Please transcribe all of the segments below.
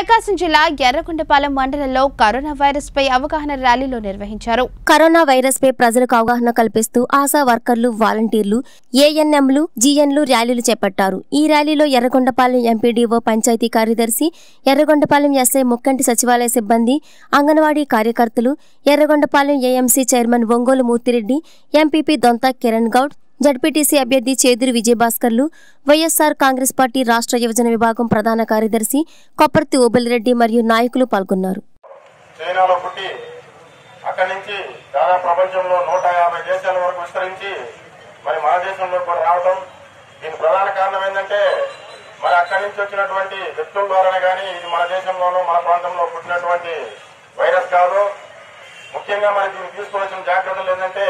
ప్రకాశం జిల్లా ఎర్రగొండపాలెం మండలంలో corona virus పై అవగాహన ర్యాలీలో నిర్వహించారు కరోనా వైరస్ పై ప్రజలకు అవగాహన కల్పిస్తూ ఆశా వర్కర్లు వాలంటీర్లు ఏఎన్ఎంలు జీఎన్లు ర్యాలీలు చేపట్టారు ఈ ర్యాలీలో ఎర్రగొండపాలెం ఎంపీడీఓ పంచాయతీ కార్యదర్శి ఎర్రగొండపాలెం ఎస్ఐ ముక్కంటి సచివాలయ సిబ్బంది అంగన్వాడీ కార్యకర్తలు Yerragondapalem AMC chairman Ongole Murthireddy MPP Donta Kiran Goud ZPTC అభ్యర్థి చేదురు విజయభాస్కర్లు వైఎస్ఆర్ కాంగ్రెస్ పార్టీ రాష్ట్ర యువజన విభాగం ప్రధాన కార్యదర్శి కొప్పర్తి ఓబులిరెడ్డి మరియు నాయకులు పాల్గొన్నారు చైనాలో పుట్టి అక్కడి నుంచి దాదాపు ప్రపంచంలో నూట యాభై దేశాల వరకు విస్తరించి మరి మన దేశంలో కూడా రావడం దీని ప్రధాన కారణం ఏంటంటే మరి అక్కడి నుంచి వచ్చినటువంటి వ్యక్తుల ద్వారానే కానీ ఇది మన దేశంలోనూ మన ప్రాంతంలో పుట్టినటువంటి వైరస్ కాదు ముఖ్యంగా మరి దీన్ని తీసుకోవాల్సిన జాగ్రత్తలు ఏంటంటే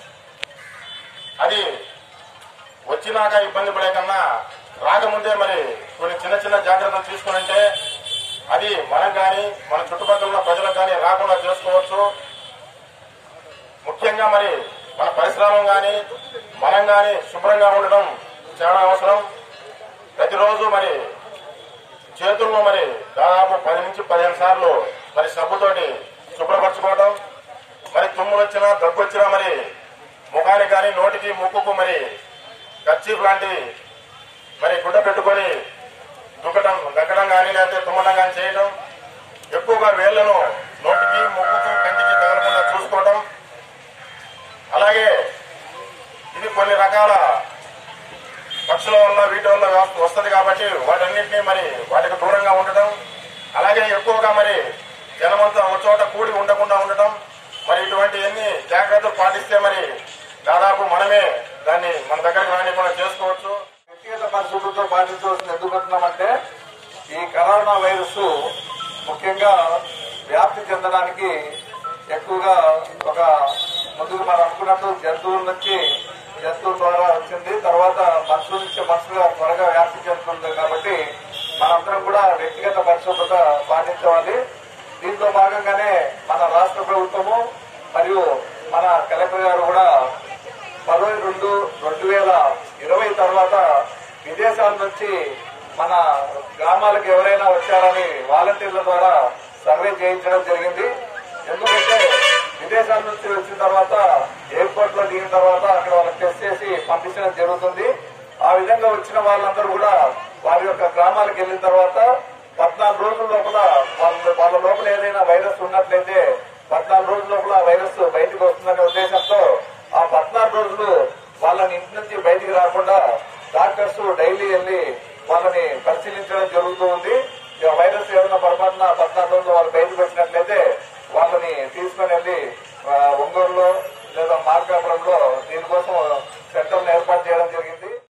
అది వచ్చినాక ఇబ్బంది పడే కన్నా రాకముందే మరి కొన్ని చిన్న చిన్న జాగ్రత్తలు తీసుకునంటే అది మనకు కానీ మన చుట్టుపక్కల ఉన్న ప్రజలకు కానీ రాకుండా చేసుకోవచ్చు ముఖ్యంగా మరి మన పరిసరాలను కానీ మనం కానీ శుభ్రంగా ఉండడం చాలా అవసరం ప్రతిరోజు మరి చేతులను మరి దాదాపు పది నుంచి పదిహేను సార్లు మరి సబ్బుతోటి శుభ్రపరచుకోవడం మరి తుమ్ములు వచ్చినా దగ్గు వచ్చినా మరి ముఖానికి కానీ నోటికి ముక్కుకు మరి కర్చీఫ్ లాంటి మరి గుడ్డ పెట్టుకొని దుక్కడం దగ్గడం కానీ లేకపోతే తుమ్మడం కానీ చేయడం ఎక్కువగా వేళ్లను నోటికి ముక్కుకు కంటికి తగలకుండా చూసుకోవడం అలాగే ఇది కొన్ని రకాల పక్షుల వల్ల వీటి వల్ల వస్తుంది కాబట్టి వాటన్నిటినీ మరి వాటికి దూరంగా ఉండటం అలాగే ఎక్కువగా మరి జనమంతా ఒక చోట కూడి ఉండకుండా ఉండటం మరి ఇటువంటి ఎన్ని జాగ్రత్తలు పాటిస్తే మరి దాదాపు మనమే దాన్ని మన దగ్గరికి రానికుండా చేసుకోవచ్చు వ్యక్తిగత పరిస్థితులతో పాటించవలసిన ఎందుకుంటున్నామంటే ఈ కరోనా వైరస్ ముఖ్యంగా వ్యాప్తి చెందడానికి ఎక్కువగా ఒక ముందుకు మనం అనుకున్నట్టు జంతువుల నుంచి జంతువుల ద్వారా వచ్చింది తర్వాత మనుషుల నుంచి మనుషులుగా త్వరగా వ్యాప్తి చెందుతుంది కాబట్టి మనందరం కూడా వ్యక్తిగత పరిశుభ్రత పాటించాలి దీంట్లో భాగంగానే మన రాష్ట్ర ప్రభుత్వము మరియు మన కలెక్టర్ గారు కూడా పదవి రెండు రెండు వేల ఇరవై తర్వాత విదేశాల నుంచి మన గ్రామాలకు ఎవరైనా వచ్చారని వాలంటీర్ల ద్వారా సర్వే చేయించడం జరిగింది ఎందుకంటే విదేశాల నుంచి వచ్చిన తర్వాత ఎయిర్పోర్ట్ లో దిగిన తర్వాత అక్కడ వాళ్ళకి టెస్ట్ చేసి పంపించడం జరుగుతుంది ఆ విధంగా వచ్చిన వాళ్ళందరూ కూడా వారి యొక్క గ్రామాలకు వెళ్ళిన తర్వాత పద్నాలుగు రోజుల లోపల వాళ్ళ వాళ్ళ లోపల ఏదైనా వైరస్ ఉన్నట్లయితే పద్నాలుగు రోజుల లోపల ఆ వైరస్ బయటకు వస్తుందనే ఉద్దేశంతో ఆ పద్నాలుగు రోజులు వాళ్ళని ఇంటి నుంచి బయటికి రాకుండా డాక్టర్స్ డైలీ వెళ్ళి వాళ్ళని పరిశీలించడం జరుగుతూ ఉంది ఇక వైరస్ ఏమైనా పొరపాటున పద్నాలుగు రోజులు వాళ్ళు బయటకు వచ్చినట్లయితే వాళ్ళని తీసుకొని వెళ్ళి ఆ, ఒంగోలులో లేదా మార్కాపురంలో దీనికోసం